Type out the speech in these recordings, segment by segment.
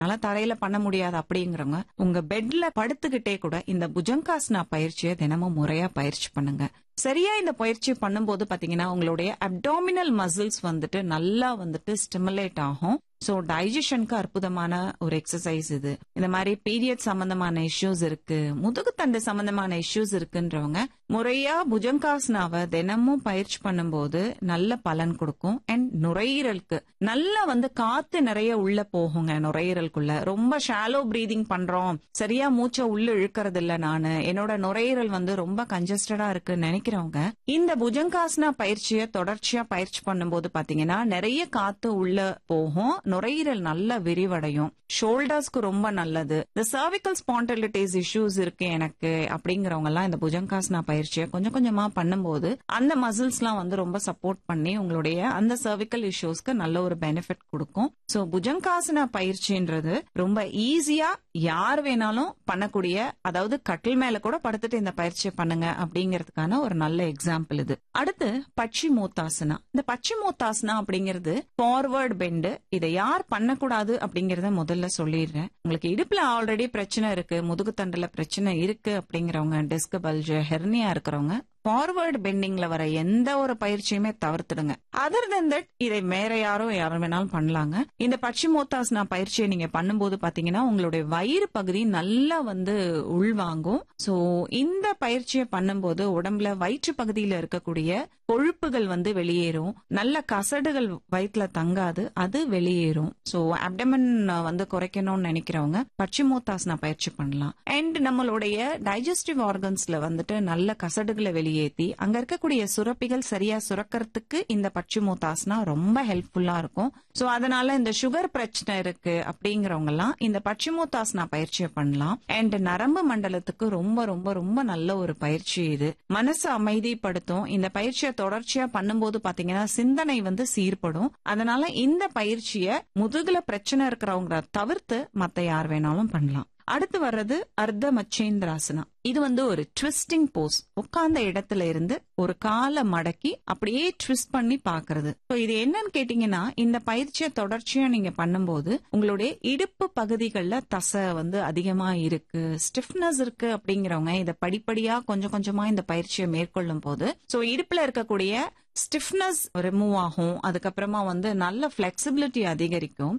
என்னால தரையில பண்ண முடியாது அப்படிங்கிறவங்க உங்க பெட்ல படுத்துக்கிட்டே கூட இந்த புஜங்காசனா பயிற்சியை தினமும் முறையா பயிற்சி பண்ணுங்க சரியா இந்த பயிற்சி பண்ணும்போது பாத்தீங்கன்னா உங்களுடைய அப்டாமினல் மசில்ஸ் வந்துட்டு நல்லா வந்துட்டு ஸ்டிமுலேட் ஆகும் சோ டைஜஷனுக்கு அற்புதமான ஒரு எக்ஸசைஸ் இது இந்த மாதிரி பீரியட் சம்பந்தமான இஷ்யூஸ் இருக்கு முதுகுத்தண்டு சம்பந்தமான இஷ்யூஸ் இருக்குன்றவங்க முறையா புஜங்காசனாவை தினமும் பயிற்சி பண்ணும்போது நல்ல பலன் கொடுக்கும் அண்ட் நுரையீரலுக்கு நல்லா வந்து காத்து நிறைய உள்ள போகுங்க நுரையீரலுக்குள்ள ரொம்ப ஷாலோ பிரீதிங் பண்றோம் சரியா மூச்சை உள்ள இழுக்கிறது இல்ல நானு என்னோட நுரையீரல் வந்து ரொம்ப கன்ஜஸ்டடா இருக்குன்னு நினைக்கிறவங்க இந்த புஜங்காசனா பயிற்சியை தொடர்ச்சியா பயிற்சி பண்ணும்போது பாத்தீங்கன்னா நிறைய காத்து உள்ள போகும் நுரையீரல் நல்ல விரிவடையும் ஷோல்டர்ஸ்க்கு ரொம்ப நல்லது இந்த சர்விக்கல் ஸ்பாண்டிலிட்டிஸ் இஷ்யூஸ் இருக்கு எனக்கு அப்படிங்கிறவங்க எல்லாம் இந்த புஜங்காசனா பயிற்சியை கொஞ்சம் கொஞ்சமா பண்ணும்போது அந்த மசில்ஸ் எல்லாம் வந்து ரொம்ப சப்போர்ட் பண்ணி உங்களுடைய அந்த சர்விக்கல் இஷ்யூஸ்க்கு நல்ல ஒரு பெனிஃபிட் கொடுக்கும் சோ புஜங்காசனா பயிற்சின்றது ரொம்ப ஈஸியா யார் வேணாலும் பண்ணக்கூடிய அதாவது கட்டில் மேல கூட படுத்துட்டு இந்த பயிற்சியை பண்ணுங்க அப்படிங்கிறதுக்கான ஒரு நல்ல எக்ஸாம்பிள் இது அடுத்து பச்சி மூத்தாசனா இந்த பச்சி மூத்தாசனா அப்படிங்கிறது ஃபார்வர்ட் பெண்டு இதை யார் பண்ணக்கூடாது அப்படிங்கறத முதல்ல சொல்லிடுறேன் உங்களுக்கு இடுப்புல ஆல்ரெடி பிரச்சனை இருக்கு முதுகுத்தண்டுல பிரச்சனை இருக்கு அப்படிங்கிறவங்க டிஸ்க் பல்ஜ் ஹெர்னியா இருக்கிறவங்க ஃபார்வர்டு பெண்டிங்ல வர எந்த ஒரு பயிற்சியுமே தவிர்த்துடுங்க அதர் தென் தட் இதை வேற யாரோ யாரும் வேணாலும் பண்ணலாங்க இந்த பச்சிமோத்தாசனா பயிற்சியை நீங்க பண்ணும்போது பாத்தீங்கன்னா உங்களுடைய வயிறு பகுதி நல்லா வந்து உள்வாங்கும் சோ இந்த பயிற்சியை பண்ணும்போது உடம்புல வயிற்று பகுதியில இருக்கக்கூடிய கொழுப்புகள் வந்து வெளியேறும் நல்ல கசடுகள் வயிற்றுல தங்காது அது வெளியேறும் சோ அப்டமன் வந்து குறைக்கணும்னு நினைக்கிறவங்க பச்சிமோத்தாசனா பயிற்சி பண்ணலாம் அண்ட் நம்மளுடைய டைஜஸ்டிவ் ஆர்கன்ஸ்ல வந்துட்டு நல்ல கசடுகளை வெளியேற்றி அங்க இருக்கக்கூடிய சுரப்பிகள் சரியா சுரக்கிறதுக்கு இந்த பச்சிமோத்தாசனா ரொம்ப ஹெல்ப்ஃபுல்லா இருக்கும் சோ அதனால இந்த சுகர் பிரச்சனை இருக்கு அப்படிங்கிறவங்க எல்லாம் இந்த பச்சிமோத்தாசனா பயிற்சியை பண்ணலாம் அண்ட் நரம்பு மண்டலத்துக்கு ரொம்ப ரொம்ப ரொம்ப நல்ல ஒரு பயிற்சி இது மனசு அமைதிப்படுத்தும் இந்த பயிற்சியை தொடர்ச்சியா பண்ணும்போது பாத்தீங்கன்னா சிந்தனை வந்து சீர்படும் அதனால இந்த பயிற்சியை முதுகுல பிரச்சனை இருக்கிறவங்க தவிர்த்து மத்த யார் வேணாலும் பண்ணலாம் அடுத்து வர்றது அர்த்த மச்சேந்திராசனா இது வந்து ஒரு ட்விஸ்டிங் போஸ் உட்கார்ந்த இடத்துல இருந்து ஒரு காலை மடக்கி அப்படியே ட்விஸ்ட் பண்ணி பாக்குறது இது என்னன்னு கேட்டீங்கன்னா இந்த பயிற்சியை தொடர்ச்சியா நீங்க பண்ணும்போது உங்களுடைய இடுப்பு பகுதிகளில் தசை வந்து அதிகமா இருக்கு ஸ்டிஃப்னஸ் இருக்கு அப்படிங்கிறவங்க இதை படிப்படியா கொஞ்சம் கொஞ்சமா இந்த பயிற்சியை மேற்கொள்ளும் போது சோ இடுப்புல இருக்கக்கூடிய ஸ்டிஃப்னஸ் ரிமூவ் ஆகும் அதுக்கப்புறமா வந்து நல்ல பிளெக்சிபிலிட்டி அதிகரிக்கும்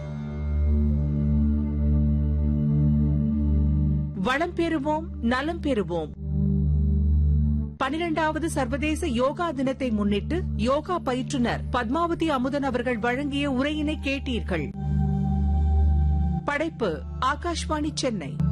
வளம் பெறுவோம் நலம் பெறுவோம் பனிரெண்டாவது சர்வதேச யோகா தினத்தை முன்னிட்டு யோகா பயிற்றுனர் பத்மாவதி அமுதன் அவர்கள் வழங்கிய உரையினை கேட்டீர்கள் படைப்பு ஆகாஷ்வாணி சென்னை